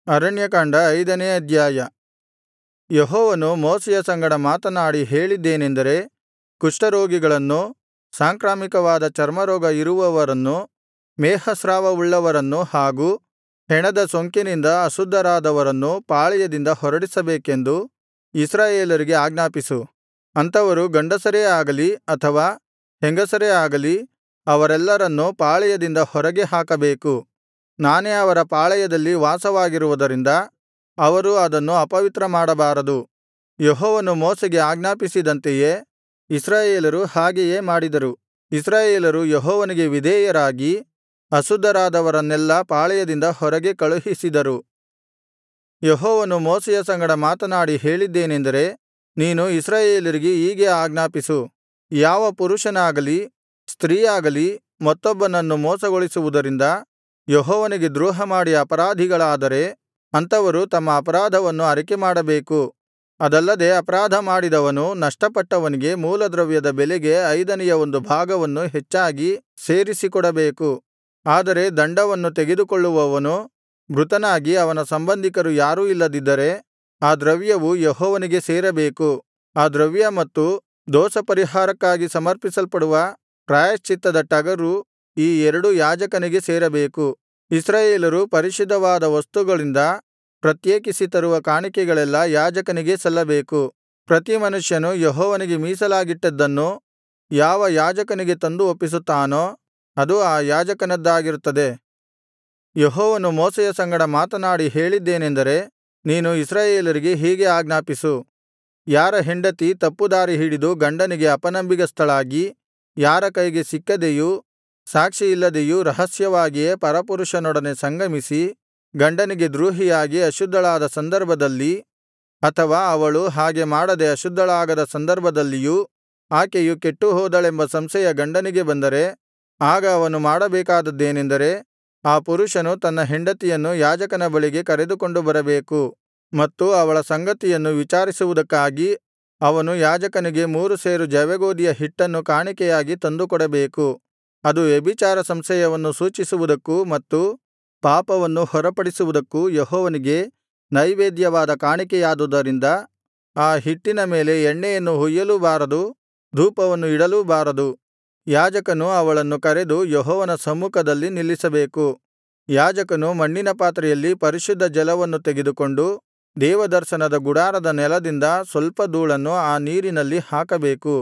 ಅರಣ್ಯಕಾಂಡ ಐದನೇ ಅಧ್ಯಾಯ ಯೆಹೋವನು ಮೋಶೆಯ ಸಂಗಡ ಮಾತನಾಡಿ ಹೇಳಿದ್ದೇನೆಂದರೆ ಕುಷ್ಠರೋಗಿಗಳನ್ನು ಸಾಂಕ್ರಾಮಿಕವಾದ ಚರ್ಮರೋಗ ಇರುವವರನ್ನು ಮೇಹಸ್ರಾವವುಳ್ಳವರನ್ನು ಹಾಗೂ ಹೆಣದ ಸೋಂಕಿನಿಂದ ಅಶುದ್ಧರಾದವರನ್ನು ಪಾಳೆಯದಿಂದ ಹೊರಡಿಸಬೇಕೆಂದು ಇಸ್ರಾಯೇಲರಿಗೆ ಆಜ್ಞಾಪಿಸು ಅಂಥವರು ಗಂಡಸರೇ ಆಗಲಿ ಅಥವಾ ಹೆಂಗಸರೇ ಆಗಲಿ ಅವರೆಲ್ಲರನ್ನೂ ಪಾಳೆಯದಿಂದ ಹೊರಗೆ ಹಾಕಬೇಕು ನಾನೇ ಅವರ ಪಾಳೆಯದಲ್ಲಿ ವಾಸವಾಗಿರುವುದರಿಂದ ಅವರು ಅದನ್ನು ಅಪವಿತ್ರಮಾಡಬಾರದು ಯೆಹೋವನು ಮೋಶೆಗೆ ಆಜ್ಞಾಪಿಸಿದಂತೆಯೇ ಇಸ್ರಾಯೇಲರು ಹಾಗೆಯೇ ಮಾಡಿದರು ಇಸ್ರಾಯೇಲರು ಯೆಹೋವನಿಗೆ ವಿಧೇಯರಾಗಿ ಅಶುದ್ಧರಾದವರನ್ನೆಲ್ಲಾ ಪಾಳೆಯದಿಂದ ಹೊರಗೆ ಕಳುಹಿಸಿದರು ಯೆಹೋವನು ಮೋಶೆಯ ಸಂಗಡ ಮಾತನಾಡಿ ಹೇಳಿದ್ದೇನೆಂದರೆ ನೀನು ಇಸ್ರಾಯೇಲರಿಗೆ ಹೀಗೆ ಆಜ್ಞಾಪಿಸು ಯಾವ ಪುರುಷನಾಗಲಿ ಸ್ತ್ರೀಯಾಗಲಿ ಮತ್ತೊಬ್ಬನನ್ನು ಮೋಸಗೊಳಿಸುವುದರಿಂದ ಯೆಹೋವನಿಗೆ ದ್ರೋಹಮಾಡಿ ಅಪರಾಧಿಗಳಾದರೆ ಅಂಥವರು ತಮ್ಮ ಅಪರಾಧವನ್ನು ಅರಿಕೆಮಾಡಬೇಕು ಅದಲ್ಲದೆ ಅಪರಾಧ ಮಾಡಿದವನು ನಷ್ಟಪಟ್ಟವನಿಗೆ ಮೂಲದ್ರವ್ಯದ ಬೆಲೆಗೆ ಐದನೆಯ ಒಂದು ಭಾಗವನ್ನು ಹೆಚ್ಚಾಗಿ ಸೇರಿಸಿಕೊಡಬೇಕು ಆದರೆ ದಂಡವನ್ನು ತೆಗೆದುಕೊಳ್ಳುವವನು ಮೃತನಾಗಿ ಅವನ ಸಂಬಂಧಿಕರು ಯಾರೂ ಇಲ್ಲದಿದ್ದರೆ ಆ ದ್ರವ್ಯವು ಯೆಹೋವನಿಗೆ ಸೇರಬೇಕು ಆ ದ್ರವ್ಯ ಮತ್ತು ದೋಷಪರಿಹಾರಕ್ಕಾಗಿ ಸಮರ್ಪಿಸಲ್ಪಡುವ ಪ್ರಾಯಶ್ಚಿತ್ತದ ಟಗರು ಈ ಎರಡೂ ಯಾಜಕನಿಗೆ ಸೇರಬೇಕು ಇಸ್ರಾಯೇಲರು ಪರಿಶುದ್ಧವಾದ ವಸ್ತುಗಳಿಂದ ಪ್ರತ್ಯೇಕಿಸಿ ತರುವ ಕಾಣಿಕೆಗಳೆಲ್ಲಾ ಯಾಜಕನಿಗೇ ಸಲ್ಲಬೇಕು ಪ್ರತಿ ಮನುಷ್ಯನು ಯೆಹೋವನಿಗೆ ಮೀಸಲಾಗಿಟ್ಟದ್ದನ್ನು ಯಾವ ಯಾಜಕನಿಗೆ ತಂದು ಒಪ್ಪಿಸುತ್ತಾನೋ ಅದು ಆ ಯಾಜಕನದ್ದಾಗಿರುತ್ತದೆ ಯೆಹೋವನು ಮೋಶೆಯ ಸಂಗಡ ಮಾತನಾಡಿ ಹೇಳಿದ್ದೇನೆಂದರೆ ನೀನು ಇಸ್ರಾಯೇಲರಿಗೆ ಹೀಗೆ ಆಜ್ಞಾಪಿಸು ಯಾರ ಹೆಂಡತಿ ತಪ್ಪುದಾರಿ ಹಿಡಿದು ಗಂಡನಿಗೆ ಅಪನಂಬಿಗಸ್ತಳಾಗಿ ಯಾರ ಕೈಗೆ ಸಿಕ್ಕದೆಯೂ ಸಾಕ್ಷಿಯಿಲ್ಲದೆಯೂ ರಹಸ್ಯವಾಗಿಯೇ ಪರಪುರುಷನೊಡನೆ ಸಂಗಮಿಸಿ ಗಂಡನಿಗೆ ದ್ರೋಹಿಯಾಗಿ ಅಶುದ್ಧಳಾದ ಸಂದರ್ಭದಲ್ಲಿ ಅಥವಾ ಅವಳು ಹಾಗೆ ಮಾಡದೆ ಅಶುದ್ಧಳಾಗದ ಸಂದರ್ಭದಲ್ಲಿಯೂ ಆಕೆಯು ಕೆಟ್ಟುಹೋದಳೆಂಬ ಸಂಶಯ ಗಂಡನಿಗೆ ಬಂದರೆ ಆಗ ಅವನು ಮಾಡಬೇಕಾದದ್ದೇನೆಂದರೆ ಆ ಪುರುಷನು ತನ್ನ ಹೆಂಡತಿಯನ್ನು ಯಾಜಕನ ಬಳಿಗೆ ಕರೆದುಕೊಂಡು ಬರಬೇಕು ಮತ್ತು ಅವಳ ಸಂಗತಿಯನ್ನು ವಿಚಾರಿಸುವುದಕ್ಕಾಗಿ ಅವನು ಯಾಜಕನಿಗೆ ಮೂರು ಸೇರು ಜವೆಗೋದಿಯ ಹಿಟ್ಟನ್ನು ಕಾಣಿಕೆಯಾಗಿ ತಂದುಕೊಡಬೇಕು ಅದು ವ್ಯಭಿಚಾರ ಸಂಶಯವನ್ನು ಸೂಚಿಸುವುದಕ್ಕೂ ಮತ್ತು ಪಾಪವನ್ನು ಹೊರಪಡಿಸುವುದಕ್ಕೂ ಯೆಹೋವನಿಗೆ ನೈವೇದ್ಯವಾದ ಕಾಣಿಕೆಯಾದುದರಿಂದ ಆ ಹಿಟ್ಟಿನ ಮೇಲೆ ಎಣ್ಣೆಯನ್ನು ಹೊಯ್ಯಲೂ ಬಾರದು ಧೂಪವನ್ನು ಇಡಲೂ ಬಾರದು ಯಾಜಕನು ಅವಳನ್ನು ಕರೆದು ಯೆಹೋವನ ಸಮ್ಮುಖದಲ್ಲಿ ನಿಲ್ಲಿಸಬೇಕು ಯಾಜಕನು ಮಣ್ಣಿನ ಪಾತ್ರೆಯಲ್ಲಿ ಪರಿಶುದ್ಧ ಜಲವನ್ನು ತೆಗೆದುಕೊಂಡು ದೇವದರ್ಶನದ ಗುಡಾರದ ನೆಲದಿಂದ ಸ್ವಲ್ಪ ಧೂಳನ್ನು ಆ ನೀರಿನಲ್ಲಿ ಹಾಕಬೇಕು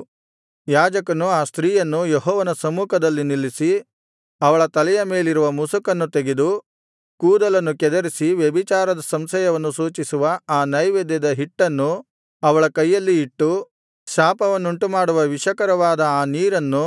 ಯಾಜಕನು ಆ ಸ್ತ್ರೀಯನ್ನು ಯೆಹೋವನ ಸಮ್ಮುಖದಲ್ಲಿ ನಿಲ್ಲಿಸಿ ಅವಳ ತಲೆಯ ಮೇಲಿರುವ ಮುಸುಕನ್ನು ತೆಗೆದು ಕೂದಲನ್ನು ಕೆದರಿಸಿ ವ್ಯಭಿಚಾರದ ಸಂಶಯವನ್ನು ಸೂಚಿಸುವ ಆ ನೈವೇದ್ಯದ ಹಿಟ್ಟನ್ನು ಅವಳ ಕೈಯಲ್ಲಿ ಇಟ್ಟು ಶಾಪವನ್ನುಂಟುಮಾಡುವ ವಿಷಕರವಾದ ಆ ನೀರನ್ನು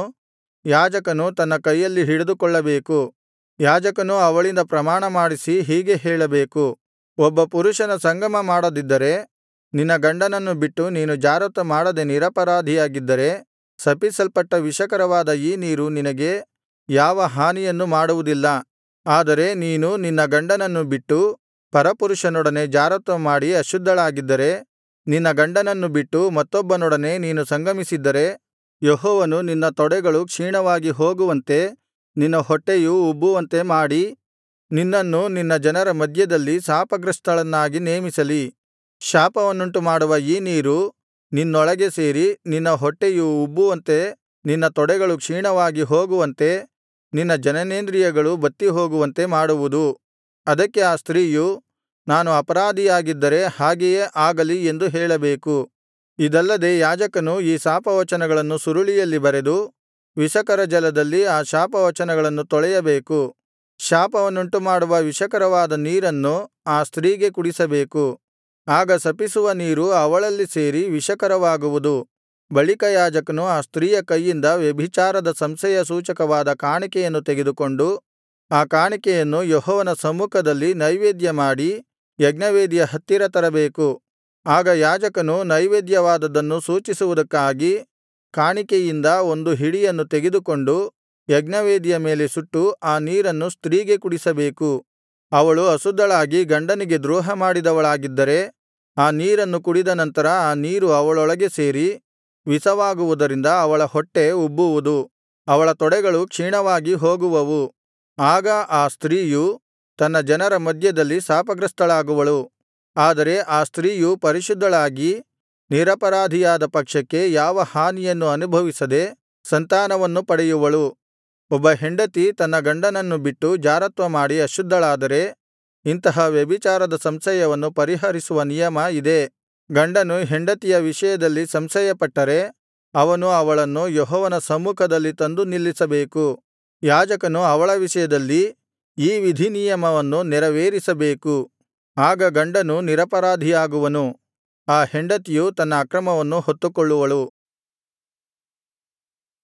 ಯಾಜಕನು ತನ್ನ ಕೈಯಲ್ಲಿ ಹಿಡಿದುಕೊಳ್ಳಬೇಕು ಯಾಜಕನು ಅವಳಿಂದ ಪ್ರಮಾಣಮಾಡಿಸಿ ಹೀಗೆ ಹೇಳಬೇಕು ಒಬ್ಬ ಪುರುಷನ ಸಂಗಮ ಮಾಡದಿದ್ದರೆ ನಿನ್ನ ಗಂಡನನ್ನು ಬಿಟ್ಟು ನೀನು ಜಾರತ್ವ ಮಾಡದೆ ನಿರಪರಾಧಿಯಾಗಿದ್ದರೆ ಶಪಿಸಲ್ಪಟ್ಟ ವಿಷಕರವಾದ ಈ ನೀರು ನಿನಗೆ ಯಾವ ಹಾನಿಯನ್ನು ಮಾಡುವುದಿಲ್ಲ ಆದರೆ ನೀನು ನಿನ್ನ ಗಂಡನನ್ನು ಬಿಟ್ಟು ಪರಪುರುಷನೊಡನೆ ಜಾರತ್ವ ಮಾಡಿ ಅಶುದ್ಧಳಾಗಿದ್ದರೆ ನಿನ್ನ ಗಂಡನನ್ನು ಬಿಟ್ಟು ಮತ್ತೊಬ್ಬನೊಡನೆ ನೀನು ಸಂಗಮಿಸಿದ್ದರೆ ಯೆಹೋವನು ನಿನ್ನ ತೊಡೆಗಳು ಕ್ಷೀಣವಾಗಿ ಹೋಗುವಂತೆ ನಿನ್ನ ಹೊಟ್ಟೆಯು ಉಬ್ಬುವಂತೆ ಮಾಡಿ ನಿನ್ನನ್ನು ನಿನ್ನ ಜನರ ಮಧ್ಯದಲ್ಲಿ ಶಾಪಗ್ರಸ್ತಳನ್ನಾಗಿ ನೇಮಿಸಲಿ ಶಾಪವನ್ನುಂಟುಮಾಡುವ ಈ ನೀರು ನಿನ್ನೊಳಗೆ ಸೇರಿ ನಿನ್ನ ಹೊಟ್ಟೆಯು ಉಬ್ಬುವಂತೆ ನಿನ್ನ ತೊಡೆಗಳು ಕ್ಷೀಣವಾಗಿ ಹೋಗುವಂತೆ ನಿನ್ನ ಜನನೇಂದ್ರಿಯಗಳು ಬತ್ತಿಹೋಗುವಂತೆ ಮಾಡುವುದು ಅದಕ್ಕೆ ಆ ಸ್ತ್ರೀಯು ನಾನು ಅಪರಾಧಿಯಾಗಿದ್ದರೆ ಹಾಗೆಯೇ ಆಗಲಿ ಎಂದು ಹೇಳಬೇಕು ಇದಲ್ಲದೆ ಯಾಜಕನು ಈ ಶಾಪವಚನಗಳನ್ನು ಸುರುಳಿಯಲ್ಲಿ ಬರೆದು ವಿಷಕರ ಜಲದಲ್ಲಿ ಆ ಶಾಪವಚನಗಳನ್ನು ತೊಳೆಯಬೇಕು ಶಾಪವನ್ನುಂಟುಮಾಡುವ ವಿಷಕರವಾದ ನೀರನ್ನು ಆ ಸ್ತ್ರೀಗೆ ಕುಡಿಸಬೇಕು ಆಗ ಶಪಿಸುವ ನೀರು ಅವಳಲ್ಲಿ ಸೇರಿ ವಿಷಕರವಾಗುವುದು ಬಳಿಕ ಯಾಜಕನು ಆ ಸ್ತ್ರೀಯ ಕೈಯಿಂದ ವ್ಯಭಿಚಾರದ ಸಂಶಯ ಸೂಚಕವಾದ ಕಾಣಿಕೆಯನ್ನು ತೆಗೆದುಕೊಂಡು ಆ ಕಾಣಿಕೆಯನ್ನು ಯೆಹೋವನ ಸಮ್ಮುಖದಲ್ಲಿ ನೈವೇದ್ಯಮಾಡಿ ಯಜ್ಞವೇದಿಯ ಹತ್ತಿರ ತರಬೇಕು ಆಗ ಯಾಜಕನು ನೈವೇದ್ಯವಾದದ್ದನ್ನು ಸೂಚಿಸುವುದಕ್ಕಾಗಿ ಕಾಣಿಕೆಯಿಂದ ಒಂದು ಹಿಡಿಯನ್ನು ತೆಗೆದುಕೊಂಡು ಯಜ್ಞವೇದಿಯ ಮೇಲೆ ಸುಟ್ಟು ಆ ನೀರನ್ನು ಸ್ತ್ರೀಗೆ ಕುಡಿಸಬೇಕು ಅವಳು ಅಶುದ್ಧಳಾಗಿ ಗಂಡನಿಗೆ ದ್ರೋಹಮಾಡಿದವಳಾಗಿದ್ದರೆ ಆ ನೀರನ್ನು ಕುಡಿದ ನಂತರ ಆ ನೀರು ಅವಳೊಳಗೆ ಸೇರಿ ವಿಷವಾಗುವುದರಿಂದ ಅವಳ ಹೊಟ್ಟೆ ಉಬ್ಬುವುದು ಅವಳ ತೊಡೆಗಳು ಕ್ಷೀಣವಾಗಿ ಹೋಗುವವು ಆಗ ಆ ಸ್ತ್ರೀಯು ತನ್ನ ಜನರ ಮಧ್ಯದಲ್ಲಿ ಶಾಪಗ್ರಸ್ತಳಾಗುವಳು ಆದರೆ ಆ ಸ್ತ್ರೀಯು ಪರಿಶುದ್ಧಳಾಗಿ ನಿರಪರಾಧಿಯಾದ ಪಕ್ಷಕ್ಕೆ ಯಾವ ಹಾನಿಯನ್ನು ಅನುಭವಿಸದೆ ಸಂತಾನವನ್ನು ಪಡೆಯುವಳು ಒಬ್ಬ ಹೆಂಡತಿ ತನ್ನ ಗಂಡನನ್ನು ಬಿಟ್ಟು ಜಾರತ್ವಮಾಡಿ ಅಶುದ್ಧಳಾದರೆ ಇಂತಹ ವ್ಯಭಿಚಾರದ ಸಂಶಯವನ್ನು ಪರಿಹರಿಸುವ ನಿಯಮ ಇದೇ ಗಂಡನು ಹೆಂಡತಿಯ ವಿಷಯದಲ್ಲಿ ಸಂಶಯಪಟ್ಟರೆ ಅವನು ಅವಳನ್ನು ಯೆಹೋವನ ಸಮ್ಮುಖದಲ್ಲಿ ತಂದು ನಿಲ್ಲಿಸಬೇಕು ಯಾಜಕನು ಅವಳ ವಿಷಯದಲ್ಲಿ ಈ ವಿಧಿನಿಯಮವನ್ನು ನೆರವೇರಿಸಬೇಕು ಆಗ ಗಂಡನು ನಿರಪರಾಧಿಯಾಗುವನು ಆ ಹೆಂಡತಿಯು ತನ್ನ ಅಕ್ರಮವನ್ನು ಹೊತ್ತುಕೊಳ್ಳುವಳು